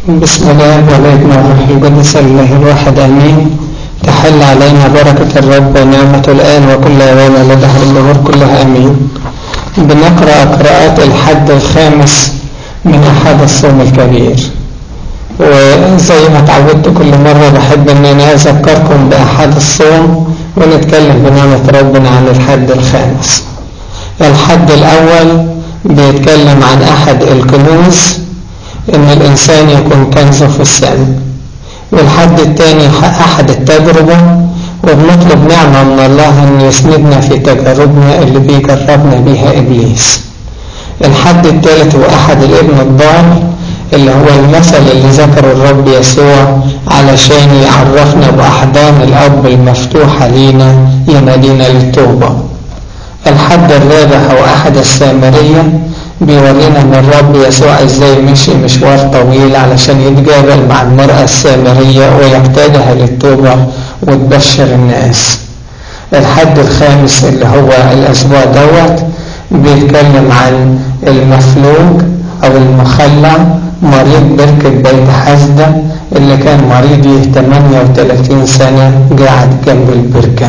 بسم الله والابن والروح القدس الله الواحد امين تحل علينا بركة الرب ونعمة الآن وكل أوان لدهر الظهور كلها أمين بنقرأ قراءات الحد الخامس من أحد الصوم الكبير وزي ما تعودت كل مرة بحب أن أنا أذكركم بأحد الصوم ونتكلم بنعمة ربنا عن الحد الخامس الحد الأول بيتكلم عن أحد الكنوز إن الإنسان يكون كنزه في السماء والحد الثاني أحد التجربة وبنطلب نعمة من الله أن يسندنا في تجاربنا اللي بيجربنا بيها إبليس الحد الثالث هو أحد الابن الضال اللي هو المثل اللي ذكره الرب يسوع علشان يعرفنا بأحضان الأب المفتوحة لينا ينادينا للتوبة الحد الرابع هو أحد السامرية بيورينا ان الرب يسوع ازاي مشي مشوار طويل علشان يتقابل مع المرأة السامرية ويحتاجها للتوبة وتبشر الناس الحد الخامس اللي هو الاسبوع دوت بيتكلم عن المفلوج او المخلع مريض بركة بيت حسدة اللي كان مريض 38 سنة قاعد جنب البركة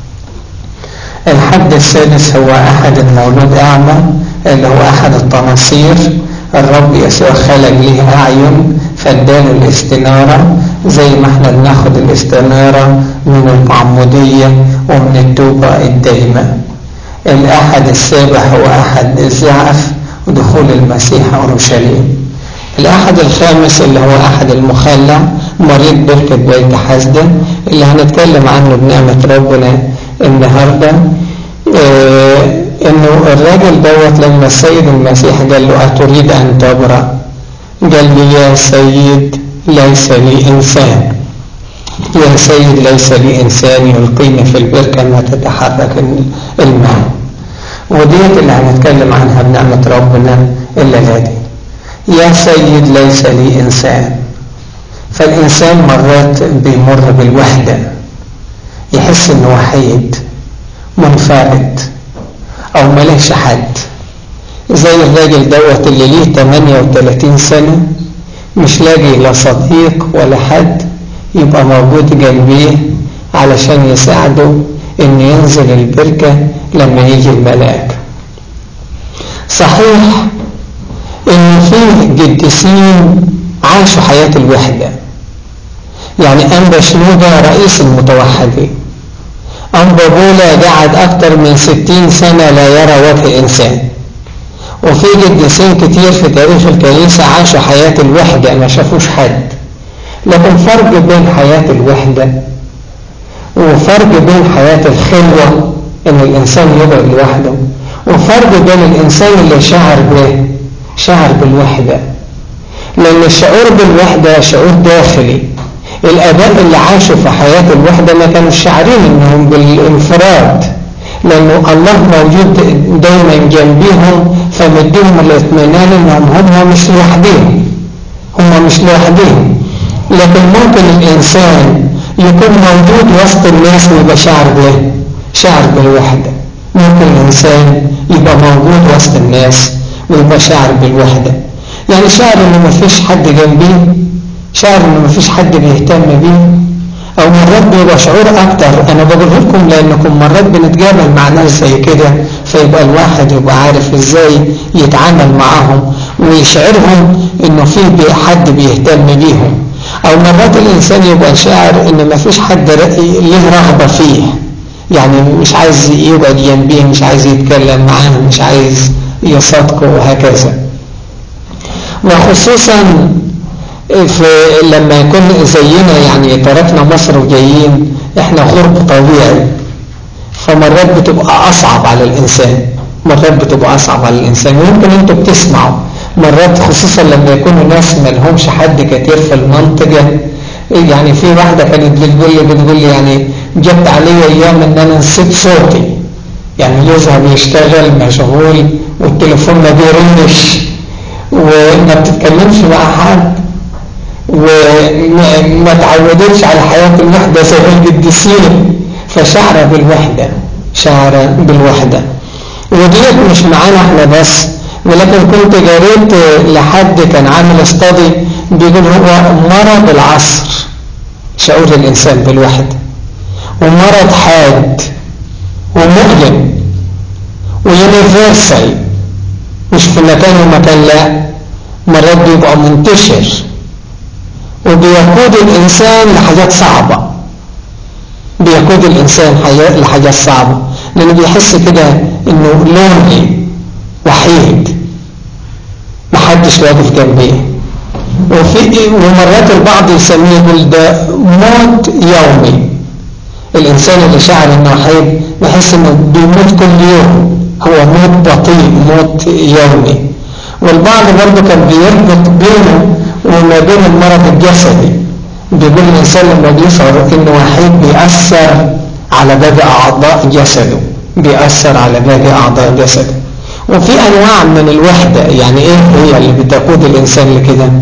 الحد السادس هو احد المولود اعمى اللي هو أحد التناصير الرب يسوع خلق ليه أعين فاداله الاستنارة زي ما احنا بناخد الاستنارة من المعمودية ومن التوبة الدائمة الأحد السابع هو أحد الزعف ودخول المسيح أورشليم الأحد الخامس اللي هو أحد المخلع مريض بركة بيت حسدة اللي هنتكلم عنه بنعمة ربنا النهاردة اه انه الراجل دوت لما السيد المسيح قال له اتريد ان تبرأ قال لي يا سيد ليس لي انسان يا سيد ليس لي انسان يلقيني في البركة ما تتحرك الماء وديت اللي هنتكلم عنها بنعمة ربنا الليلة دي يا سيد ليس لي انسان فالانسان مرات بيمر بالوحدة يحس انه وحيد منفرد او ملاش حد زي الراجل دوت اللي ليه 38 سنة مش لاقي لا صديق ولا حد يبقى موجود جنبيه علشان يساعده ان ينزل البركة لما يجي الملاك صحيح ان فيه قديسين عاشوا حياة الوحدة يعني أنبا شنودة رئيس المتوحدين أنبا بولا قعد أكتر من ستين سنة لا يرى وجه إنسان وفي قديسين كتير في تاريخ الكنيسة عاشوا حياة الوحدة ما شافوش حد لكن فرق بين حياة الوحدة وفرق بين حياة الخلوة إن الإنسان يقعد لوحده وفرق بين الإنسان اللي شعر به شعر بالوحدة لأن الشعور بالوحدة شعور داخلي الآباء اللي عاشوا في حياة الوحدة ما كانوا شاعرين إنهم بالانفراد لأنه الله موجود دايما جنبيهم فمديهم الاطمئنان إنهم هم مش لوحدهم هم مش لوحدهم لكن ممكن الإنسان يكون موجود وسط الناس ويبقى شاعر به شاعر بالوحدة ممكن الإنسان يبقى موجود وسط الناس ويبقى شاعر بالوحدة يعني شاعر إنه مفيش حد جنبيه شعر انه مفيش حد بيهتم بيه او مرات بيبقى شعور اكتر انا بقول لكم لانكم مرات بنتقابل مع ناس زي كده فيبقى الواحد يبقى عارف ازاي يتعامل معاهم ويشعرهم انه في حد بيهتم بيهم او مرات الانسان يبقى شاعر ان مفيش حد له رغبة فيه يعني مش عايز يقعد جنبيه مش عايز يتكلم معاه مش عايز يصادقه وهكذا وخصوصا في لما يكون زينا يعني تركنا مصر وجايين احنا غرب طبيعي فمرات بتبقى اصعب على الانسان مرات بتبقى اصعب على الانسان ويمكن انتوا بتسمعوا مرات خصوصا لما يكونوا ناس ما لهمش حد كتير في المنطقة يعني في واحدة كانت بتقول لي بتقول لي يعني جت علي ايام ان انا نسيت صوتي يعني جوزها بيشتغل مشغول والتليفون ما بيرنش وما بتتكلمش مع حد وما تعودتش على حياة الوحدة زي القديسين فشعر بالوحدة شعر بالوحدة وديت مش معانا احنا بس ولكن كنت جريت لحد كان عامل استادي بيقول هو مرض العصر شعور الإنسان بالوحدة ومرض حاد ومؤلم ويونيفرسال مش في مكان ومكان لا مرات بيبقى منتشر وبيقود الإنسان لحاجات صعبة بيقود الإنسان لحاجات صعبة لأنه بيحس كده إنه لوني وحيد محدش واقف جنبيه وفي ومرات البعض يسميه يقول ده موت يومي الإنسان اللي شعر إنه وحيد بيحس إنه بيموت كل يوم هو موت بطيء موت يومي والبعض برضه كان بيربط بينه وما بين المرض الجسدي بيقول الإنسان لما بيشعر إنه وحيد بيأثر على باقي أعضاء جسده بيأثر على باقي أعضاء جسده وفي أنواع من الوحدة يعني إيه هي اللي بتقود الإنسان لكده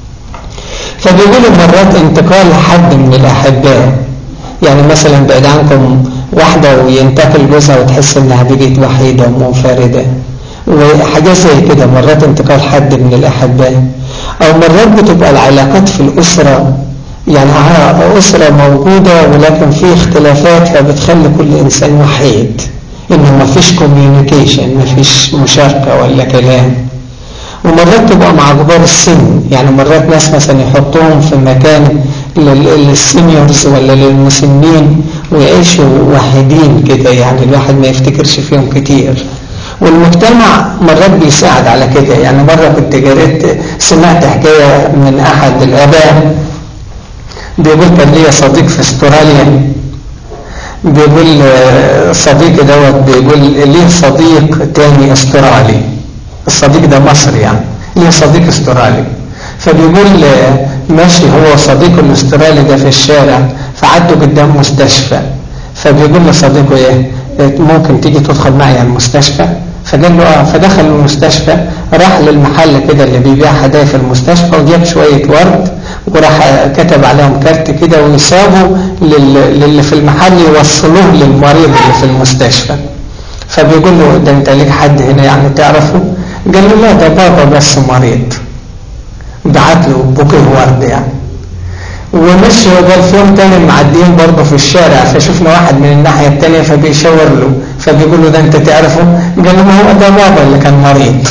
فبيقولوا مرات انتقال حد من الأحباء يعني مثلا بعيد عنكم واحدة وينتقل جوزها وتحس إنها بقت وحيدة ومنفردة وحاجات زي كده مرات انتقال حد من الأحباء أو مرات بتبقى العلاقات في الأسرة يعني أسرة موجودة ولكن في اختلافات فبتخلي كل إنسان وحيد إنه ما فيش كوميونيكيشن ما فيش مشاركة ولا كلام ومرات تبقى مع كبار السن يعني مرات ناس مثلا يحطوهم في مكان للسينيورز ولا للمسنين ويعيشوا وحيدين كده يعني الواحد ما يفتكرش فيهم كتير والمجتمع مرات بيساعد على كده يعني مرة كنت جريت سمعت حكاية من أحد الآباء بيقول كان ليا صديق في استراليا بيقول صديقي دوت بيقول ليه صديق تاني استرالي الصديق ده مصري يعني ليه صديق استرالي فبيقول ماشي هو صديقه الاسترالي ده في الشارع فعدوا قدام مستشفى فبيقول لصديقه ايه ممكن تيجي تدخل معي المستشفى فقال له اه فدخل المستشفى راح للمحل كده اللي بيبيع هدايا في المستشفى وجاب شوية ورد وراح كتب عليهم كارت كده ويسابوا للي في المحل يوصلوه للمريض اللي في المستشفى فبيقول له ده انت ليك حد هنا يعني تعرفه قال له لا ده بابا بس مريض بعت له بوكيه ورد يعني ومشي وقال في يوم تاني معديين برضه في الشارع فشفنا واحد من الناحية التانية فبيشاور له فبيقول له ده انت تعرفه قال له ما هو ده بابا اللي كان مريض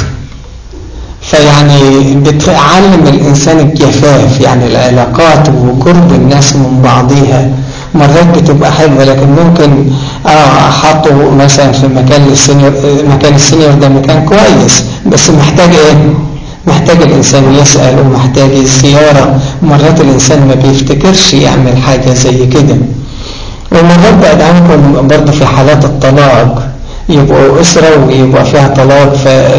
فيعني بتعلم الإنسان الجفاف يعني العلاقات وقرب الناس من بعضيها مرات بتبقى حلوة لكن ممكن اه حطه مثلا في مكان السينيور مكان السينيور ده مكان كويس بس محتاج ايه محتاج الإنسان يسأل ومحتاج الزيارة مرات الإنسان ما بيفتكرش يعمل حاجة زي كده ومرات بعد عنكم برضه في حالات الطلاق يبقوا أسرة ويبقى فيها طلاق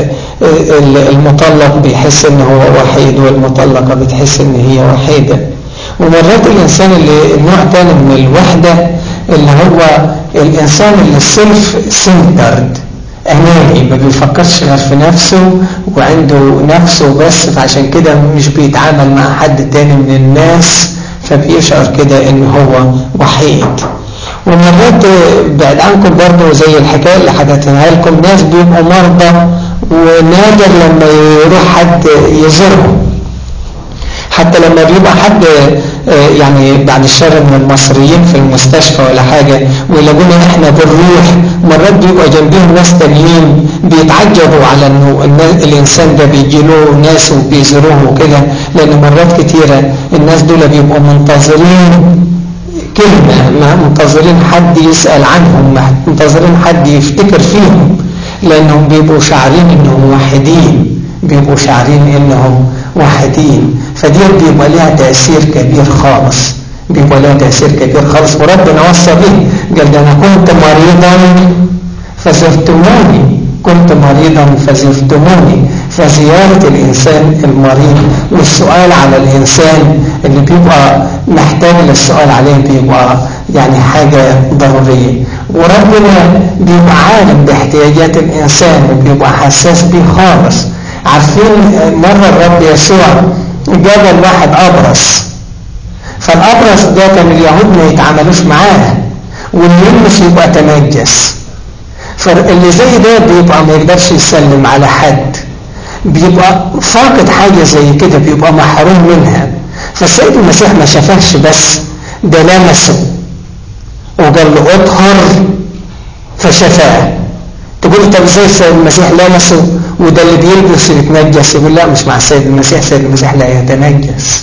فالمطلق بيحس ان هو وحيد والمطلقة بتحس ان هي وحيدة ومرات الإنسان اللي النوع تاني من الوحدة اللي هو الإنسان اللي سيلف سنترد أناني ما بيفكرش غير في نفسه وعنده نفسه بس فعشان كده مش بيتعامل مع حد تاني من الناس فبيشعر كده ان هو وحيد ومرات بعد عنكم برضه زي الحكاية اللي حكيتها لكم ناس بيبقوا مرضى ونادر لما يروح حد يزورهم حتى لما بيبقى حد يعني بعد الشر من المصريين في المستشفى ولا حاجة ويلاقونا احنا بنروح مرات بيبقى جنبهم ناس تانيين بيتعجبوا على انه الانسان ده بيجي له ناس وبيزوروه وكده لان مرات كتيرة الناس دول بيبقوا منتظرين كلمة منتظرين حد يسأل عنهم منتظرين حد يفتكر فيهم لانهم بيبقوا شعرين انهم واحدين بيبقوا شعرين انهم واحدين فدي بيبقى لها تأثير كبير خالص بيبقى لها تأثير كبير خالص وربنا وصى به قال ده أنا كنت مريضا فزرتموني كنت مريضا فزرتموني فزيارة الإنسان المريض والسؤال على الإنسان اللي بيبقى محتاج للسؤال عليه بيبقى يعني حاجة ضرورية وربنا بيبقى عالم باحتياجات الإنسان وبيبقى حساس بيه خالص عارفين مرة الرب يسوع جاب الواحد أبرص فالأبرص ده كان اليهود ما يتعاملوش معاه واللي يلمس يبقى تنجس فاللي زي ده بيبقى ما يقدرش يسلم على حد بيبقى فاقد حاجة زي كده بيبقى محروم منها فالسيد المسيح ما شافهش بس ده لمسه وقال له اطهر فشفاه تقول طب ازاي السيد المسيح لمسه وده اللي بيلبس يتنجس يقول لا مش مع السيد المسيح السيد المسيح لا يتنجس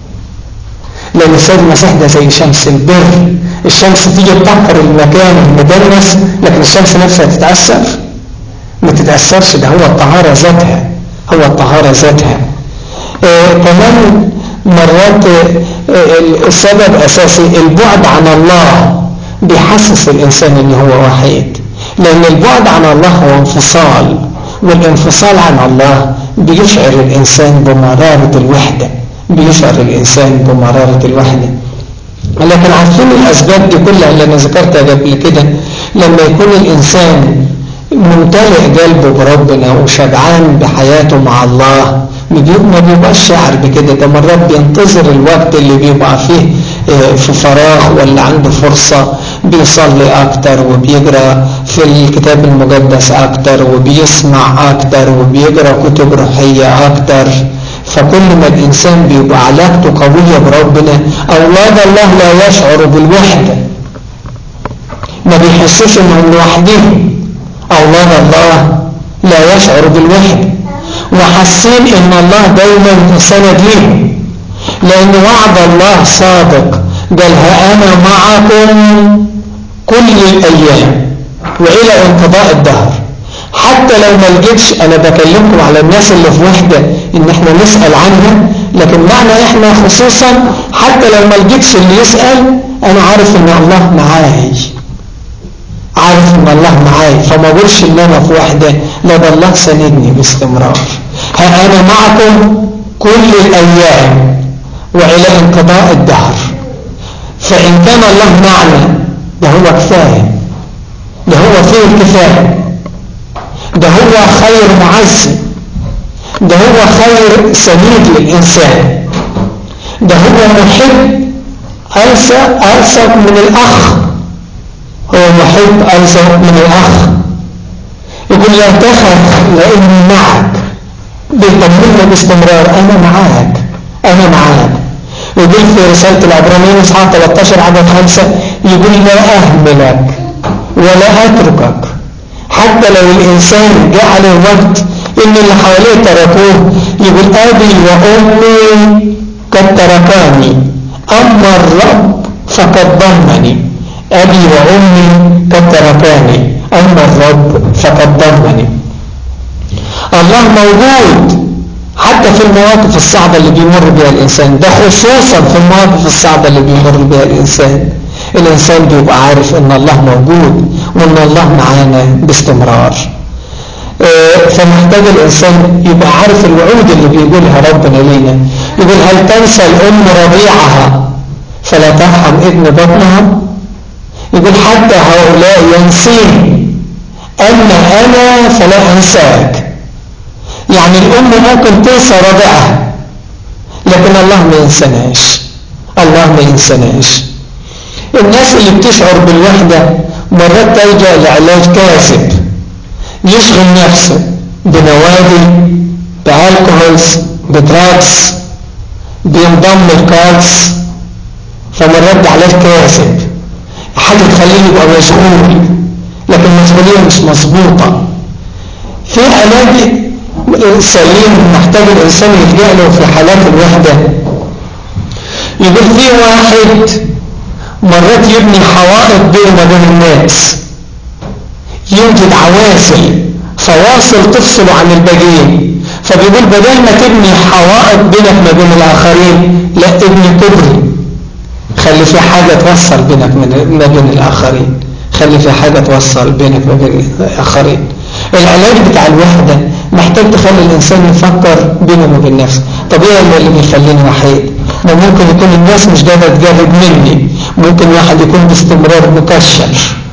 لأن السيد المسيح ده زي شمس البر الشمس تيجي تطهر المكان المدنس لكن الشمس نفسها تتأثر ما تتأثرش ده هو الطهارة ذاتها هو الطهارة ذاتها آه كمان مرات آه السبب أساسي البعد عن الله بيحسس الإنسان إن هو وحيد لأن البعد عن الله هو انفصال والانفصال عن الله بيشعر الإنسان بمرارة الوحدة بيشعر الإنسان بمرارة الوحدة لكن عارفين الأسباب دي كلها اللي أنا ذكرتها قبل كده لما يكون الإنسان ممتلئ قلبه بربنا وشبعان بحياته مع الله ما بيبقاش شاعر بكده ده مرات بينتظر الوقت اللي بيبقى فيه في فراغ ولا عنده فرصة بيصلي أكتر وبيقرأ في الكتاب المقدس أكتر وبيسمع أكتر وبيقرأ كتب روحية أكتر فكل ما الإنسان بيبقى علاقته قوية بربنا أولاد الله لا يشعر بالوحدة ما بيحسوش إنهم لوحدهم أولاد الله لا يشعر بالوحدة وحاسين إن الله دايما سند لهم لأن وعد الله صادق قال ها أنا معكم كل الأيام وإلى انقضاء الدهر حتى لو ما لقيتش أنا بكلمكم على الناس اللي في وحدة إن إحنا نسأل عنها لكن معنى إحنا خصوصا حتى لو ما لقيتش اللي يسأل أنا عارف إن الله معاي عارف إن الله معاي فما أقولش إن أنا في وحدة لا ده الله سندني باستمرار ها أنا معكم كل الأيام وإلى انقضاء الدهر فإن كان الله معنا ده هو كفاية ده هو فيه الكفاية ده هو خير معزي ده هو خير سنيد للإنسان ده هو محب ألصق من الأخ هو محب ألصق من الأخ يقول لا تخف لأني معك بيطمنا باستمرار أنا معاك أنا معاك ويقول في رسالة العبرانيين اصحاح 13 عدد 5 يقول لا أهملك ولا أتركك حتى لو الإنسان جاء عليه وقت إن اللي حواليه تركوه يقول أبي وأمي قد تركاني أما الرب فقد ضمني أبي وأمي قد تركاني أما الرب فقد ضمني الله موجود حتى في المواقف الصعبة اللي بيمر بها الإنسان ده خصوصا في المواقف الصعبة اللي بيمر بها الإنسان الإنسان بيبقى عارف إن الله موجود وإن الله معانا باستمرار فمحتاج الإنسان يبقى عارف الوعود اللي بيقولها ربنا لينا يقول هل تنسى الأم رضيعها فلا ترحم ابن بطنها يقول حتى هؤلاء ينسين أما أنا فلا أنساك يعني الأم ممكن تنسى رضعها لكن الله ما ينسناش الله ما ينسناش الناس اللي بتشعر بالوحدة مرات تلجأ لعلاج كاذب يشغل نفسه بنوادي بالكهولز بدراكس بينضم الكارتس فمرات ده علاج كاذب حاجة تخليه يبقى مشغول لكن المسؤولية مش مظبوطة في علاج سليم محتاج الإنسان يلجأ له في حالات الوحدة يقول في واحد مرات يبني حوائط بينه وبين الناس يوجد عوازل فواصل تفصل عن الباقيين فبيقول بدل ما تبني حوائط بينك ما بين الآخرين لا ابني كبري خلي في حاجة توصل بينك ما بين الآخرين خلي في حاجة توصل بينك ما بين الآخرين العلاج بتاع الوحدة محتاج تخلي الإنسان يفكر بينه وبين نفسه طبيعي اللي بيخليني وحيد ما ممكن يكون الناس مش قادرة تجرب مني ممكن واحد يكون باستمرار مكشر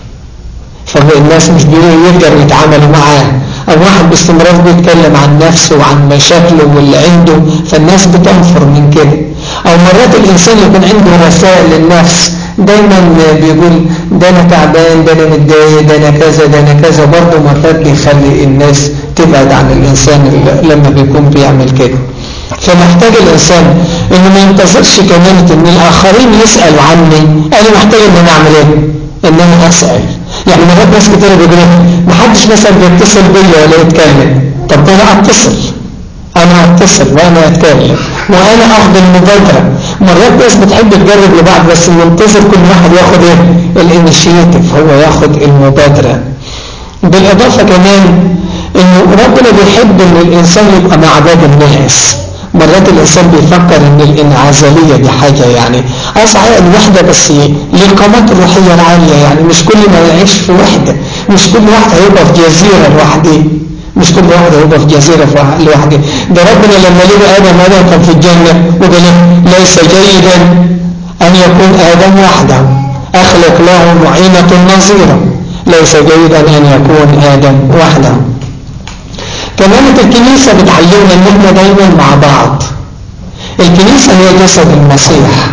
فالناس مش بيقدر يتعاملوا معاه أو واحد باستمرار بيتكلم عن نفسه وعن مشاكله واللي عنده فالناس بتنفر من كده أو مرات الإنسان يكون عنده رسائل للنفس دايما بيقول ده انا تعبان ده انا متضايق ده انا كذا ده انا كذا برضه مرات بيخلي الناس تبعد عن الإنسان لما بيكون بيعمل كده فمحتاج الإنسان إنه ما ينتظرش كمان إن الآخرين يسألوا عني أنا محتاج إن أنا أعمل إيه؟ إن أنا أسأل يعني مرات ناس كتير بيقولوا ما حدش مثلا بيتصل بيا ولا يتكلم طب ده أنا أتصل أنا أتصل وأنا أتكلم وأنا أخذ المبادرة مرات ناس بتحب تجرب لبعض بس منتظر كل واحد ياخد إيه؟ الانيشيتيف هو ياخد المبادرة بالإضافة كمان إنه ربنا بيحب إن الإنسان يبقى مع عباد الناس مرات الإنسان بيفكر إن الانعزالية دي حاجة يعني اه صحيح الوحدة بس للقامات الروحية العالية يعني مش كل ما يعيش في وحدة مش كل واحد هيبقى في جزيرة لوحده مش كل واحد هيبقى في جزيرة لوحده ده ربنا لما لقى آدم آدم كان في الجنة وقال ليس جيدا أن يكون آدم وحده أخلق له معينة نظيرة ليس جيدا أن يكون آدم وحده كمان الكنيسة بتعلمنا ان احنا دايما مع بعض الكنيسة هي جسد المسيح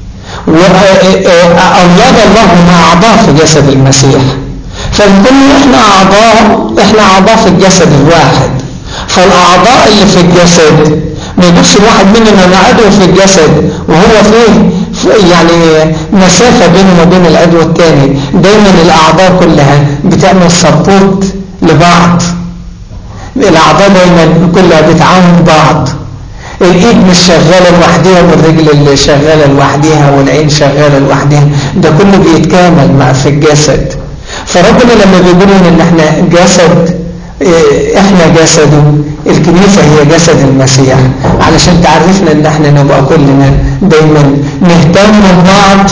وأولاد الله مع أعضاء في جسد المسيح فنكون احنا أعضاء احنا أعضاء في الجسد الواحد فالأعضاء اللي في الجسد ما يجوش الواحد مننا أنا عضو في الجسد وهو فيه يعني مسافة بينه وبين العضو الثاني دايما الأعضاء كلها بتعمل سبورت لبعض الأعضاء دايما كلها بتعاون بعض الإيد مش شغالة لوحدها والرجل اللي شغالة لوحدها والعين شغالة لوحدها ده كله بيتكامل مع في الجسد فربنا لما بيقول ان احنا جسد احنا جسده الكنيسة هي جسد المسيح علشان تعرفنا ان احنا نبقى كلنا دايما نهتم ببعض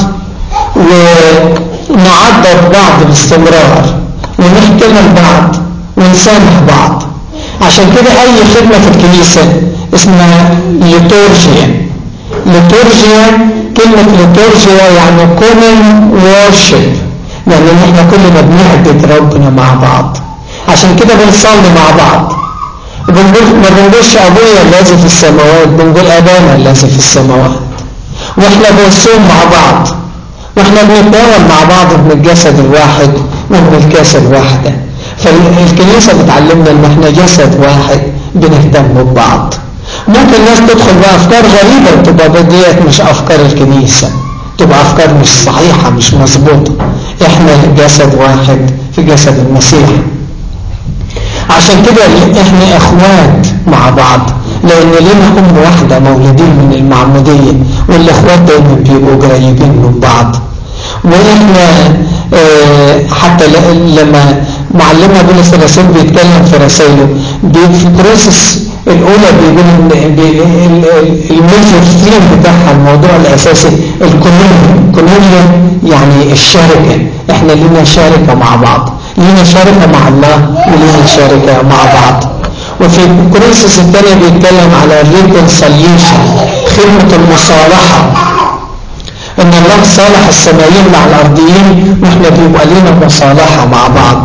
ونعضد بعض باستمرار ونحتمل بعض ونسامح بعض عشان كده اي خدمة في الكنيسة اسمها ليتورجيا ليتورجيا كلمة ليتورجيا يعني كومن وورشيب يعني احنا كلنا بنعبد ربنا مع بعض عشان كده بنصلي مع بعض بنقول ما بنقولش ابويا الذي في السماوات بنقول ابانا الذي في السماوات واحنا بنصوم مع بعض واحنا بنتناول مع بعض من الجسد الواحد ومن الكاس الواحده فالكنيسة بتعلمنا ان احنا جسد واحد بنهتم ببعض ممكن ناس تدخل بأفكار غريبة تبقى ديت مش أفكار الكنيسة تبقى أفكار مش صحيحة مش مظبوطة احنا جسد واحد في جسد المسيح عشان كده احنا اخوات مع بعض لان لنا ام واحدة مولودين من المعمودية والاخوات دايما بيبقوا قريبين من بعض واحنا اه حتى لما معلمنا بولس الرسول بيتكلم في رسائله في البروسس الاولى بيقول ان الميجر ثيم بتاعها الموضوع الاساسي الكونونيا الكونونيا يعني الشركه احنا لنا شركه مع بعض لنا شركه مع الله ولنا شركه مع بعض وفي الكورنثوس الثانيه بيتكلم على الريكونسليشن خدمه المصالحه ان الله صالح السماويين مع الارضيين واحنا بيبقى لنا مصالحه مع بعض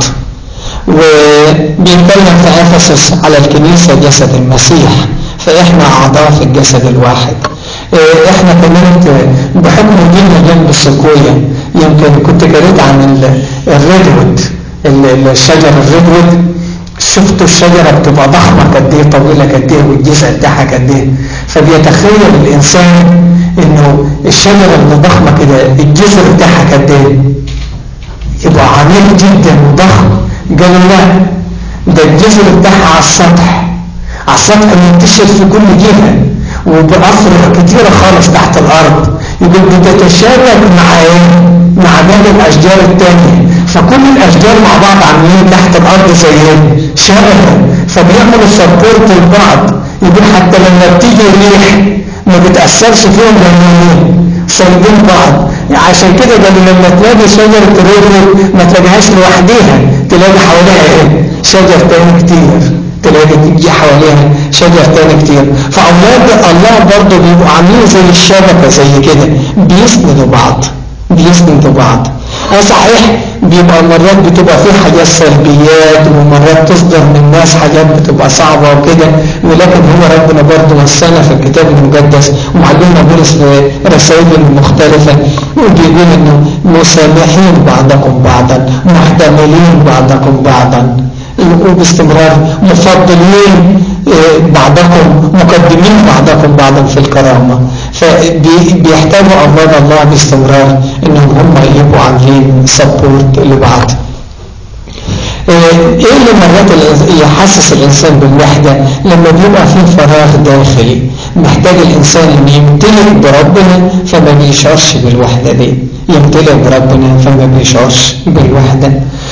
وبيتكلم في افسس على الكنيسه جسد المسيح فاحنا اعضاء في الجسد الواحد احنا كمان بحكم جينا جنب السكويا يمكن كنت قريت عن الريدوود الشجر الريدوود شفتوا الشجرة بتبقى ضخمة قد ايه طويلة قد ايه والجذع بتاعها قد ايه فبيتخيل الانسان انه الشجرة اللي ضخمة كده الجذر بتاعها قد ايه يبقى عميق جدا وضخم قالوا لا ده الجذر بتاعها على السطح على السطح منتشر في كل جهة وبأفرع كتيرة خالص تحت الأرض يقول بتتشابك مع ايه؟ مع باقي الأشجار التانية فكل الأشجار مع بعض عاملين تحت الأرض زي شبكة فبيعملوا سبورت لبعض يقول حتى لما بتيجي الريح ما بتأثرش فيهم لأنهم سايبين بعض عشان كده قالوا لما تلاقي شجرة الريح ما تلاقيهاش لوحديها تلاقي حواليها ايه؟ شجر تاني كتير تلاقي تيجي حواليها شجر تاني كتير فأولاد الله برضه بيبقوا عاملين زي الشبكة زي كده بيسندوا بعض بيسندوا بعض اه صحيح بيبقى مرات بتبقى فيه حاجات سلبيات ومرات تصدر من الناس حاجات بتبقى صعبة وكده ولكن هو ربنا برضه وصانا في الكتاب المقدس ومعلمنا بولس في رسائل المختلفة وبيقول انه مسامحين بعضكم بعضا محتملين بعضكم بعضا يبقوا باستمرار مفضلين بعضكم مقدمين بعضكم بعضا في الكرامة فبيحتاجوا أمر الله باستمرار انهم هم يبقوا عاملين سبورت لبعض ايه اللي مرات يحسس الانسان بالوحدة لما بيبقى فيه فراغ داخلي محتاج الانسان ان يمتلك بربنا فما بيشعرش بالوحدة دي يمتلك بربنا فما بيشعرش بالوحدة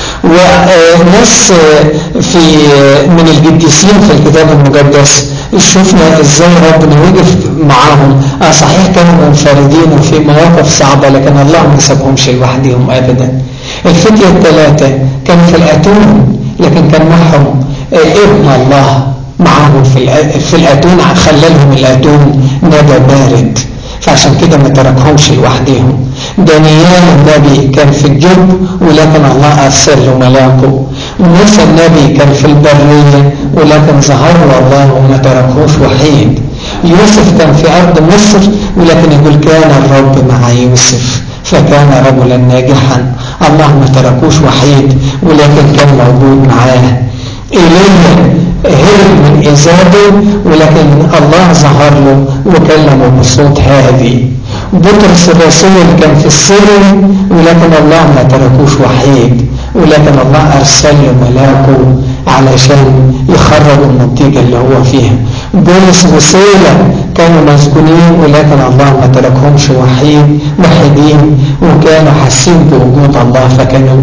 وناس في من القديسين في الكتاب المقدس شفنا ازاي ربنا وقف معاهم اه صحيح كانوا منفردين وفي مواقف صعبة لكن الله ما سابهمش لوحدهم ابدا الفتية الثلاثة كانوا في الاتون لكن كان معهم ابن الله معاهم في في الاتون خلى لهم الاتون ندى بارد فعشان كده ما تركهمش لوحدهم دانيال النبي كان في الجب ولكن الله أرسل له ملاكه موسى النبي كان في البرية ولكن ظهر له الله وما تركهوش وحيد يوسف كان في أرض مصر ولكن يقول كان الرب مع يوسف فكان رجلا ناجحا الله ما تركوش وحيد ولكن كان موجود معاه إيليا هرب من إزابه ولكن الله ظهر له وكلمه بصوت هادي بطرس الرسول كان في السجن ولكن الله ما تركوش وحيد ولكن الله أرسل له ملاكه علشان يخرجوا من الضيقة اللي هو فيها بولس وسيلة كانوا مسجونين ولكن الله ما تركهمش وحيد وحيدين وكانوا حاسين بوجود الله فكانوا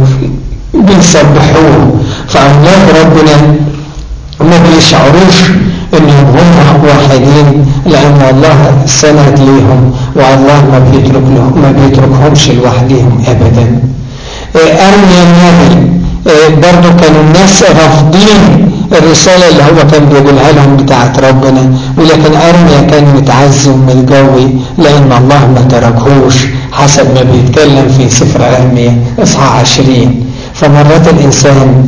بيسبحوه فأملاك ربنا ما بيشعروش انهم هم واحدين لان الله سند ليهم والله ما بيترك لهم ما بيتركهمش لوحدهم ابدا ارميا النبي برضو كانوا الناس رافضين الرسالة اللي هو كان بيقولها لهم بتاعت ربنا ولكن أرميا كان متعزي ومتقوي لأن الله ما تركهوش حسب ما بيتكلم في سفر أرميا إصحاح عشرين فمرات الإنسان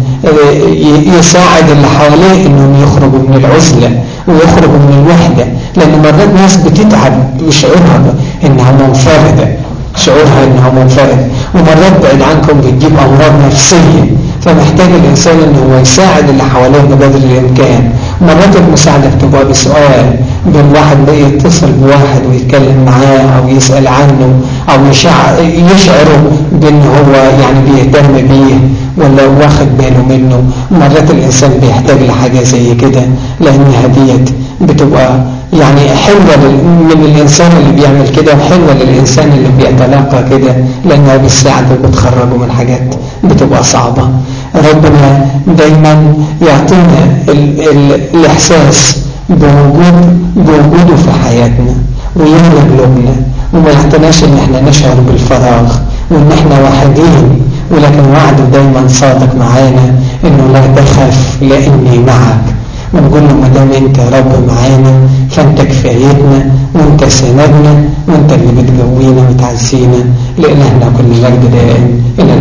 يساعد اللي حواليه إنهم يخرجوا من العزلة ويخرجوا من الوحدة لأن مرات ناس بتتعب بشعورها إنها منفردة شعورها إنها منفردة ومرات بعيد عنكم بتجيب أمراض نفسية فمحتاج الإنسان إن هو يساعد اللي حواليه بقدر الإمكان مرات المساعدة بتبقى بسؤال بين واحد بقى يتصل بواحد ويتكلم معاه أو يسأل عنه أو يشعر يشعره بأن هو يعني بيهتم بيه ولا واخد باله منه مرات الإنسان بيحتاج لحاجة زي كده لأنها ديت بتبقى يعني حلوة من الإنسان اللي بيعمل كده وحلوة للإنسان اللي بيتلاقى كده لأنها بتساعده وبتخرجه من حاجات بتبقى صعبة ربنا دايما يعطينا ال ال الإحساس بوجود بوجوده في حياتنا ويملى قلوبنا وما يعطيناش ان احنا نشعر بالفراغ وان احنا وحيدين ولكن وعده دايما صادق معانا انه لا تخف لاني معك ونقول له ما دام انت يا رب معانا فانت كفايتنا وانت سندنا وانت اللي بتقوينا وتعزينا لالهنا كل مجد دائم الى